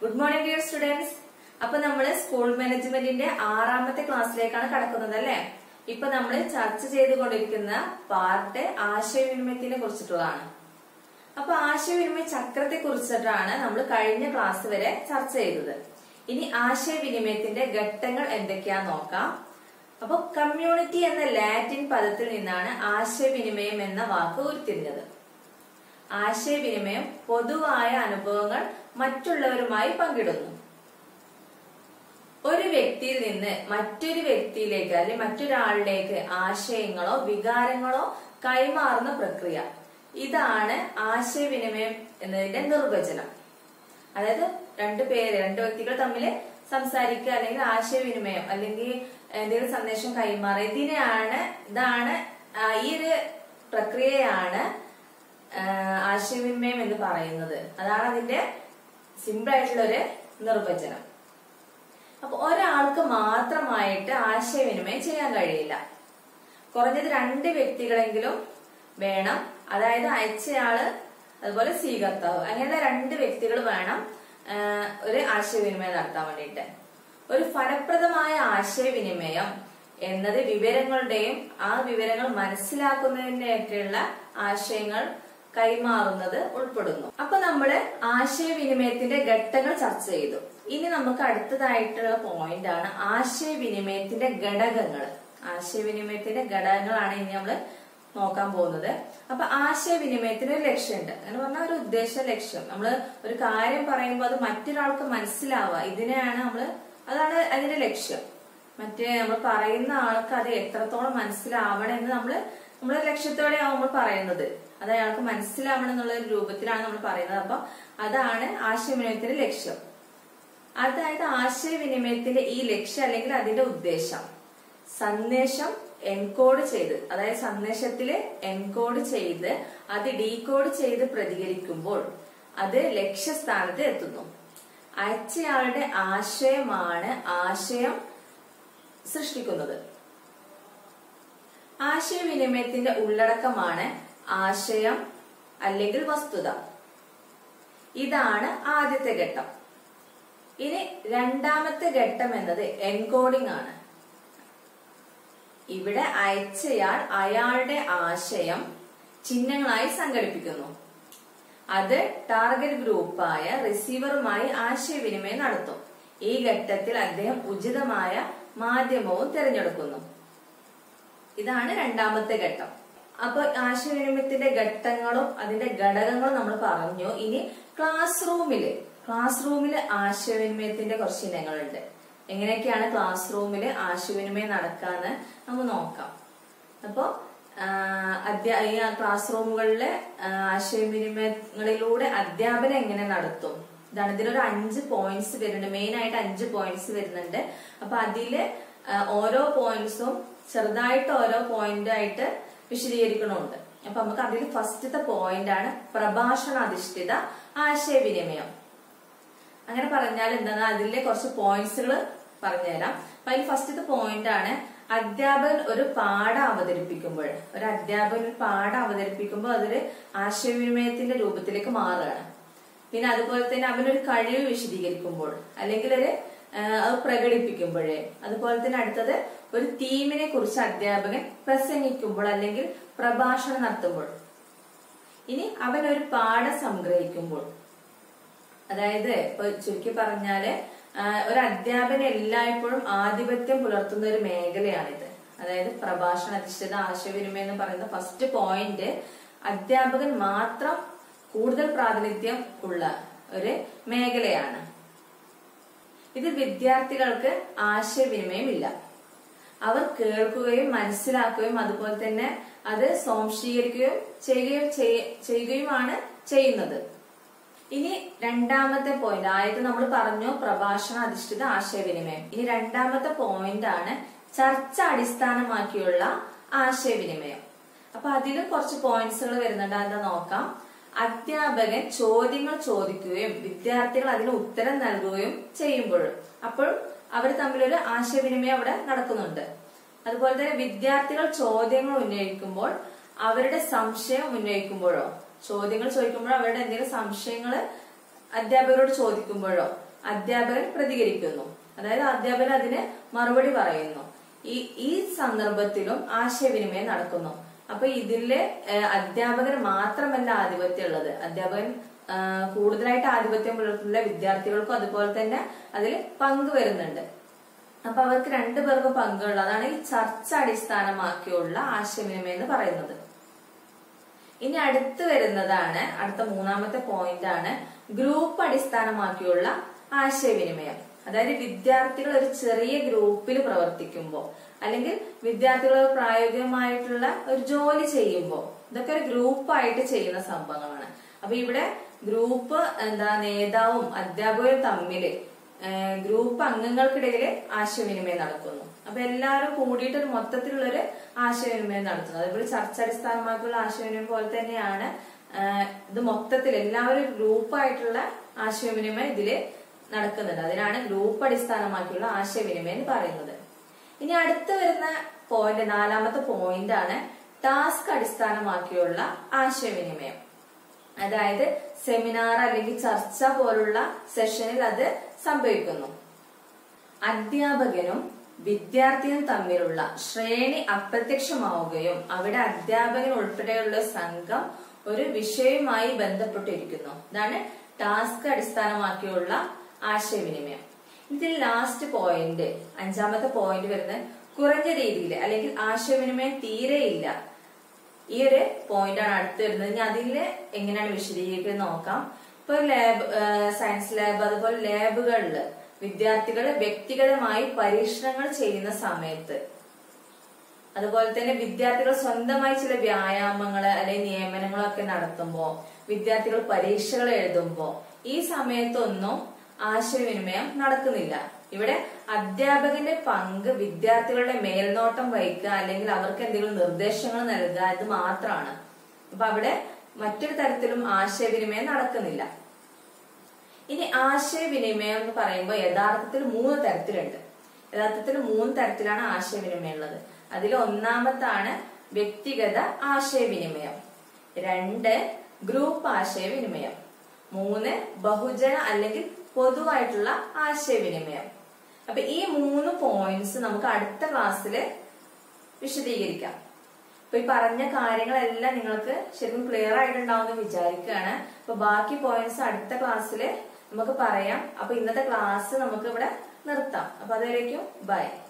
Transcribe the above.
good morning dear students അപ്പൊ നമ്മൾ school മാനേജ്മെന്റിന്റെ ആറാമത്തെ ക്ലാസ്സിലേക്കാണ് കടക്കുന്നത് അല്ലെ ഇപ്പൊ നമ്മൾ ചർച്ച ചെയ്തുകൊണ്ടിരിക്കുന്ന പാർട്ട് ആശയവിനിമയത്തിനെ കുറിച്ചിട്ടുള്ളതാണ് അപ്പൊ ആശയവിനിമയ ചക്രത്തെ കുറിച്ചിട്ടാണ് നമ്മൾ കഴിഞ്ഞ ക്ലാസ് വരെ ചർച്ച ചെയ്തത് ഇനി ആശയവിനിമയത്തിന്റെ ഘട്ടങ്ങൾ എന്തൊക്കെയാന്ന് നോക്കാം അപ്പൊ കമ്മ്യൂണിറ്റി എന്ന ലാറ്റിൻ പദത്തിൽ നിന്നാണ് ആശയവിനിമയം എന്ന വാക്ക് ഉരുത്തിരിഞ്ഞത് ആശയവിനിമയം പൊതുവായ അനുഭവങ്ങൾ മറ്റുള്ളവരുമായി പങ്കിടുന്നു ഒരു വ്യക്തിയിൽ നിന്ന് മറ്റൊരു വ്യക്തിയിലേക്ക് അല്ലെങ്കിൽ മറ്റൊരാളിലേക്ക് ആശയങ്ങളോ വികാരങ്ങളോ കൈമാറുന്ന പ്രക്രിയ ഇതാണ് ആശയവിനിമയം എന്നതിന്റെ നിർവചനം അതായത് രണ്ടു പേര് രണ്ട് വ്യക്തികൾ തമ്മിൽ സംസാരിക്കുക അല്ലെങ്കിൽ ആശയവിനിമയം അല്ലെങ്കിൽ എന്തെങ്കിലും സന്ദേശം കൈമാറുക ഇതിനെയാണ് ഇതാണ് ആ, ഈ ഒരു പ്രക്രിയയാണ് ആ, ആശയവിനിമയം എന്ന് പറയുന്നത് അതാണ് അതിന്റെ സിമ്പിൾ ആയിട്ടുള്ള ഒരു നിർവചനം അപ്പൊ ഒരാൾക്ക് മാത്രമായിട്ട് ആശയവിനിമയം ചെയ്യാൻ കഴിയില്ല കുറഞ്ഞത് രണ്ട് വ്യക്തികളെങ്കിലും വേണം അതായത് അയച്ചയാള് അതുപോലെ സ്വീകർത്താവ് അങ്ങനെയുള്ള രണ്ട് വ്യക്തികൾ വേണം ആ, ഒരു ആശയവിനിമയം നടത്താൻ വേണ്ടിയിട്ട് ഒരു ഫലപ്രദമായ ആശയവിനിമയം എന്നത് വിവരങ്ങളുടെയും ആ വിവരങ്ങൾ മനസ്സിലാക്കുന്നതിന്റെയൊക്കെയുള്ള ആശയങ്ങൾ കൈമാറുന്നത് ഉൾപ്പെടുന്നു അപ്പൊ നമ്മള് ആശയവിനിമയത്തിന്റെ ഘട്ടങ്ങൾ ചർച്ച ചെയ്തു ഇനി നമുക്ക് അടുത്തതായിട്ടുള്ള പോയിന്റ് ആണ് ആശയവിനിമയത്തിന്റെ ഘടകങ്ങൾ ആശയവിനിമയത്തിന്റെ ഘടകങ്ങളാണ് ഇനി നമ്മൾ നോക്കാൻ പോകുന്നത് അപ്പൊ ആശയവിനിമയത്തിന് ഒരു ലക്ഷ്യമുണ്ട് എന്ന് പറഞ്ഞാൽ ഒരു ഉദ്ദേശ ലക്ഷ്യം നമ്മൾ ഒരു കാര്യം പറയുമ്പോൾ അത് മറ്റൊരാൾക്ക് മനസ്സിലാവുക ഇതിനെയാണ് നമ്മൾ അതാണ് അതിന്റെ ലക്ഷ്യം മറ്റേ നമ്മൾ പറയുന്ന ആൾക്ക് അത് എത്രത്തോളം മനസ്സിലാവണം എന്ന് നമ്മൾ നമ്മുടെ ലക്ഷ്യത്തോടെയാണ് നമ്മൾ പറയുന്നത് അത് അയാൾക്ക് മനസ്സിലാവണം എന്നുള്ള ഒരു രൂപത്തിലാണ് നമ്മൾ പറയുന്നത് അപ്പൊ അതാണ് ആശയവിനിമയത്തിന്റെ ലക്ഷ്യം അതായത് ആശയവിനിമയത്തിന്റെ ഈ ലക്ഷ്യം അല്ലെങ്കിൽ അതിന്റെ ഉദ്ദേശം സന്ദേശം എൻകോഡ് ചെയ്ത് അതായത് സന്ദേശത്തില് എൻകോഡ് ചെയ്ത് അത് ഡീകോഡ് ചെയ്ത് പ്രതികരിക്കുമ്പോൾ അത് ലക്ഷ്യസ്ഥാനത്ത് എത്തുന്നു അയച്ചയാളുടെ ആശയമാണ് ആശയം സൃഷ്ടിക്കുന്നത് ആശയവിനിമയത്തിന്റെ ഉള്ളടക്കമാണ് ആശയം അല്ലെങ്കിൽ വസ്തുത ഇതാണ് ആദ്യത്തെ ഘട്ടം ഇനി രണ്ടാമത്തെ ഘട്ടം എന്നത് എൻകോഡിംഗ് ആണ് ഇവിടെ അയച്ചയാൾ അയാളുടെ ആശയം ചിഹ്നങ്ങളായി സംഘടിപ്പിക്കുന്നു അത് ടാർഗറ്റ് ഗ്രൂപ്പായ റിസീവറുമായി ആശയവിനിമയം നടത്തും ഈ ഘട്ടത്തിൽ അദ്ദേഹം ഉചിതമായ മാധ്യമവും തിരഞ്ഞെടുക്കുന്നു ഇതാണ് രണ്ടാമത്തെ ഘട്ടം അപ്പൊ ആശയവിനിമയത്തിന്റെ ഘട്ടങ്ങളും അതിന്റെ ഘടകങ്ങളും നമ്മൾ പറഞ്ഞു ഇനി ക്ലാസ് റൂമില് ക്ലാസ് റൂമില് ആശയവിനിമയത്തിന്റെ കുറച്ച് ഇനങ്ങളുണ്ട് എങ്ങനെയൊക്കെയാണ് ക്ലാസ് റൂമില് ആശയവിനിമയം നടക്കാന്ന് നമുക്ക് നോക്കാം അപ്പോ ആഹ് അധ്യാ ഈ ക്ലാസ് റൂമുകളിലെ ആഹ് ആശയവിനിമയങ്ങളിലൂടെ അധ്യാപനം എങ്ങനെ നടത്തും ഇതാണ് ഇതിലൊരു അഞ്ച് പോയിന്റ്സ് വരുന്നുണ്ട് മെയിൻ ആയിട്ട് അഞ്ച് പോയിന്റ്സ് വരുന്നുണ്ട് അപ്പൊ അതില് ആഹ് ഓരോ പോയിന്റ്സും ചെറുതായിട്ട് ഓരോ പോയിന്റ് ആയിട്ട് വിശദീകരിക്കണമുണ്ട് അപ്പൊ നമുക്ക് അതിൽ ഫസ്റ്റത്തെ പോയിന്റ് ആണ് പ്രഭാഷണാധിഷ്ഠിത ആശയവിനിമയം അങ്ങനെ പറഞ്ഞാൽ എന്താണ് അതിലെ കുറച്ച് പോയിന്റ്സുകൾ പറഞ്ഞുതരാം അപ്പൊ അതിൽ ഫസ്റ്റത്തെ പോയിന്റ് ആണ് അധ്യാപകൻ ഒരു പാഠം അവതരിപ്പിക്കുമ്പോൾ ഒരു അധ്യാപകൻ ഒരു പാഠം അവതരിപ്പിക്കുമ്പോൾ അതൊരു ആശയവിനിമയത്തിന്റെ രൂപത്തിലേക്ക് മാറുകയാണ് പിന്നെ അതുപോലെ തന്നെ അവനൊരു കഴിവ് വിശദീകരിക്കുമ്പോൾ അല്ലെങ്കിൽ ഒരു ആ, അത് പ്രകടിപ്പിക്കുമ്പോഴേ അതുപോലെ തന്നെ അടുത്തത് ഒരു തീമിനെ കുറിച്ച് അധ്യാപകൻ പ്രസംഗിക്കുമ്പോൾ അല്ലെങ്കിൽ പ്രഭാഷണം നടത്തുമ്പോൾ ഇനി അവൻ ഒരു പാഠം സംഗ്രഹിക്കുമ്പോൾ അതായത് ഇപ്പൊ ചുരുക്കി പറഞ്ഞാല് ആ, ഒരു അധ്യാപനം എല്ലായ്പ്പോഴും ആധിപത്യം പുലർത്തുന്ന ഒരു മേഖലയാണിത് അതായത് പ്രഭാഷണ അധിഷ്ഠിത ആശയവിനിമയം എന്ന് പറയുന്ന ഫസ്റ്റ് പോയിന്റ് അധ്യാപകൻ മാത്രം കൂടുതൽ പ്രാതിനിധ്യം ഉള്ള ഒരു മേഖലയാണ് ഇത് വിദ്യാർത്ഥികൾക്ക് ആശയവിനിമയം ഇല്ല അവർ കേൾക്കുകയും മനസ്സിലാക്കുകയും അതുപോലെ തന്നെ അത് സ്വാംശീകരിക്കുകയും ചെയ്യുകയും ചെയ്യ- ചെയ്യുകയുമാണ് ചെയ്യുന്നത് ഇനി രണ്ടാമത്തെ പോയിന്റ് ആദ്യത്തെ നമ്മൾ പറഞ്ഞു പ്രഭാഷണ അധിഷ്ഠിത ആശയവിനിമയം ഇനി രണ്ടാമത്തെ പോയിന്റ് ആണ് ചർച്ച അടിസ്ഥാനമാക്കിയുള്ള ആശയവിനിമയം അപ്പൊ അതിലും കുറച്ച് പോയിന്റ്സുകൾ വരുന്നുണ്ട് എന്താ നോക്കാം അധ്യാപകൻ ചോദ്യങ്ങൾ ചോദിക്കുകയും വിദ്യാർത്ഥികൾ അതിന് ഉത്തരം നൽകുകയും ചെയ്യുമ്പോഴും അപ്പോഴും അവർ തമ്മിലൊരു ആശയവിനിമയം അവിടെ നടക്കുന്നുണ്ട് അതുപോലെ തന്നെ വിദ്യാർത്ഥികൾ ചോദ്യങ്ങൾ ഉന്നയിക്കുമ്പോൾ അവരുടെ സംശയം ഉന്നയിക്കുമ്പോഴോ ചോദ്യങ്ങൾ ചോദിക്കുമ്പോഴോ അവരുടെ എന്തെങ്കിലും സംശയങ്ങൾ അധ്യാപകരോട് ചോദിക്കുമ്പോഴോ അധ്യാപകൻ പ്രതികരിക്കുന്നു അതായത് അധ്യാപകൻ അതിന് മറുപടി പറയുന്നു ഈ ഈ സന്ദർഭത്തിലും ആശയവിനിമയം നടക്കുന്നു അപ്പൊ ഇതില് ഏഹ്, അധ്യാപകന് മാത്രമല്ല ആധിപത്യം ഉള്ളത് അധ്യാപകൻ ആഹ്, കൂടുതലായിട്ട് ആധിപത്യം പുലർത്തുന്ന വിദ്യാർത്ഥികൾക്കും അതുപോലെ തന്നെ അതിൽ പങ്കുവരുന്നുണ്ട് അപ്പൊ അവർക്ക് രണ്ടുപേർക്കും പങ്കുള്ള അതാണ് ഈ ചർച്ച അടിസ്ഥാനമാക്കിയുള്ള ആശയവിനിമയം എന്ന് പറയുന്നത് ഇനി അടുത്ത് വരുന്നതാണ് അടുത്ത മൂന്നാമത്തെ പോയിന്റ് ആണ് ഗ്രൂപ്പ് അടിസ്ഥാനമാക്കിയുള്ള ആശയവിനിമയം അതായത് വിദ്യാർത്ഥികൾ ഒരു ചെറിയ ഗ്രൂപ്പിൽ പ്രവർത്തിക്കുമ്പോൾ അല്ലെങ്കിൽ വിദ്യാർത്ഥികൾ പ്രായോഗികമായിട്ടുള്ള ഒരു ജോലി ചെയ്യുമ്പോൾ ഇതൊക്കെ ഒരു ഗ്രൂപ്പായിട്ട് ചെയ്യുന്ന സംഭവങ്ങളാണ് അപ്പൊ ഇവിടെ ഗ്രൂപ്പ് എന്താ നേതാവും അധ്യാപകരും തമ്മില് ഏഹ് ഗ്രൂപ്പ് അംഗങ്ങൾക്കിടയിൽ ആശയവിനിമയം നടക്കുന്നു അപ്പൊ എല്ലാവരും കൂടിയിട്ട് ഒരു മൊത്തത്തിലുള്ള ഒരു ആശയവിനിമയം നടത്തുന്നു അതേപോലെ ചർച്ച അടിസ്ഥാനമാക്കിയുള്ള ആശയവിനിമയം പോലെ തന്നെയാണ് ഏഹ് ഇത് മൊത്തത്തിൽ എല്ലാവരും ഗ്രൂപ്പായിട്ടുള്ള ആശയവിനിമയം ഇതില് നടക്കുന്നുണ്ട് അതിനാണ് ഗ്രൂപ്പ് അടിസ്ഥാനമാക്കിയുള്ള ആശയവിനിമയം എന്ന് പറയുന്നത് ഇനി അടുത്ത് വരുന്ന പോയിന്റ് നാലാമത്തെ പോയിന്റ് ആണ് ടാസ്ക് അടിസ്ഥാനമാക്കിയുള്ള ആശയവിനിമയം അതായത് സെമിനാർ അല്ലെങ്കിൽ ചർച്ച പോലുള്ള സെഷനിൽ അത് സംഭവിക്കുന്നു അധ്യാപകനും വിദ്യാർത്ഥിയും തമ്മിലുള്ള ശ്രേണി അപ്രത്യക്ഷമാവുകയും അവിടെ അധ്യാപകൻ ഉൾപ്പെടെയുള്ള സംഘം ഒരു വിഷയവുമായി ബന്ധപ്പെട്ടിരിക്കുന്നു ഇതാണ് ടാസ്ക് അടിസ്ഥാനമാക്കിയുള്ള ആശയവിനിമയം ഇതിൽ ലാസ്റ്റ് പോയിന്റ് അഞ്ചാമത്തെ പോയിന്റ് വരുന്നത് കുറഞ്ഞ രീതിയിൽ അല്ലെങ്കിൽ ആശയവിനിമയം തീരെയില്ല ഈ ഒരു പോയിന്റ് ആണ് അടുത്ത് വരുന്നത് ഇനി അതില് എങ്ങനെയാണ് വിശദീകരിക്കുന്നത് നോക്കാം ഇപ്പൊ ലാബ് സയൻസ് ലാബ് അതുപോലെ ലാബുകളിൽ വിദ്യാർത്ഥികൾ വ്യക്തിഗതമായി പരീക്ഷണങ്ങൾ ചെയ്യുന്ന സമയത്ത് അതുപോലെ തന്നെ വിദ്യാർത്ഥികൾ സ്വന്തമായി ചില വ്യായാമങ്ങള് അല്ലെങ്കിൽ നിയമനങ്ങളൊക്കെ നടത്തുമ്പോ വിദ്യാർത്ഥികൾ പരീക്ഷകൾ എഴുതുമ്പോ ഈ സമയത്തൊന്നും ആശയവിനിമയം നടക്കുന്നില്ല ഇവിടെ അധ്യാപകന്റെ പങ്ക് വിദ്യാർത്ഥികളുടെ മേൽനോട്ടം വഹിക്കുക അല്ലെങ്കിൽ അവർക്ക് എന്തെങ്കിലും നിർദ്ദേശങ്ങൾ നൽകുക ഇത് മാത്രമാണ് അപ്പൊ അവിടെ മറ്റൊരു തരത്തിലും ആശയവിനിമയം നടക്കുന്നില്ല ഇനി ആശയവിനിമയം എന്ന് പറയുമ്പോൾ യഥാർത്ഥത്തിൽ മൂന്ന് തരത്തിലുണ്ട് യഥാർത്ഥത്തിൽ മൂന്ന് തരത്തിലാണ് ആശയവിനിമയം ഉള്ളത് അതിൽ ഒന്നാമത്താണ് വ്യക്തിഗത ആശയവിനിമയം രണ്ട് ഗ്രൂപ്പ് ആശയവിനിമയം മൂന്ന് ബഹുജന അല്ലെങ്കിൽ പൊതുവായിട്ടുള്ള ആശയവിനിമയം അപ്പൊ ഈ മൂന്ന് പോയിന്റ്സ് നമുക്ക് അടുത്ത ക്ലാസ്സിൽ വിശദീകരിക്കാം അപ്പൊ ഈ പറഞ്ഞ കാര്യങ്ങളെല്ലാം നിങ്ങൾക്ക് ശരിക്കും ക്ലിയർ ആയിട്ടുണ്ടാവും എന്ന് വിചാരിക്കുകയാണ് അപ്പൊ ബാക്കി പോയിന്റ്സ് അടുത്ത ക്ലാസ്സിൽ നമുക്ക് പറയാം അപ്പൊ ഇന്നത്തെ ക്ലാസ് നമുക്ക് ഇവിടെ നിർത്താം അപ്പൊ അതുവരേക്കും ബൈ